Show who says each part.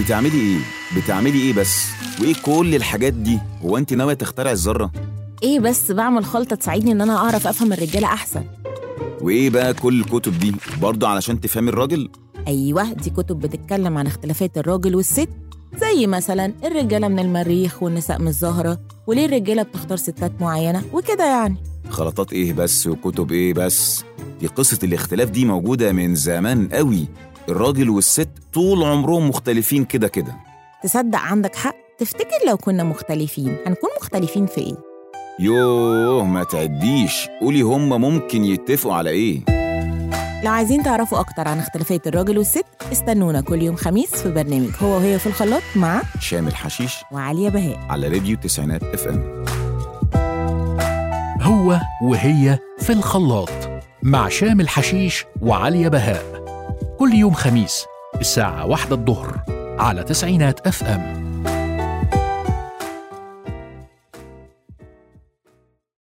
Speaker 1: بتعملي ايه بتعملي ايه بس وايه كل الحاجات دي هو انت ناويه تخترعي الذره
Speaker 2: ايه بس بعمل خلطة تساعدني ان انا اعرف افهم الرجالة احسن
Speaker 1: وايه بقى كل الكتب دي برضه علشان تفهمي الراجل
Speaker 2: ايوه دي كتب بتتكلم عن اختلافات الراجل والست زي مثلا الرجالة من المريخ والنساء من الزهرة وليه الرجالة بتختار ستات معينة وكده يعني
Speaker 1: خلطات ايه بس وكتب ايه بس دي قصه الاختلاف دي موجوده من زمان قوي الراجل والست طول عمرهم مختلفين كده كده
Speaker 2: تصدق عندك حق تفتكر لو كنا مختلفين هنكون مختلفين في ايه
Speaker 1: يوه ما تعديش قولي هما ممكن يتفقوا على ايه
Speaker 2: لو عايزين تعرفوا اكتر عن اختلافات الراجل والست استنونا كل يوم خميس في برنامج هو وهي في الخلاط مع
Speaker 1: شامل حشيش
Speaker 2: وعليا بهاء
Speaker 1: على راديو تسعينات اف ام
Speaker 3: هو وهي في الخلاط مع شامل حشيش وعليا بهاء كل يوم خميس الساعة واحدة الظهر على تسعينات اف ام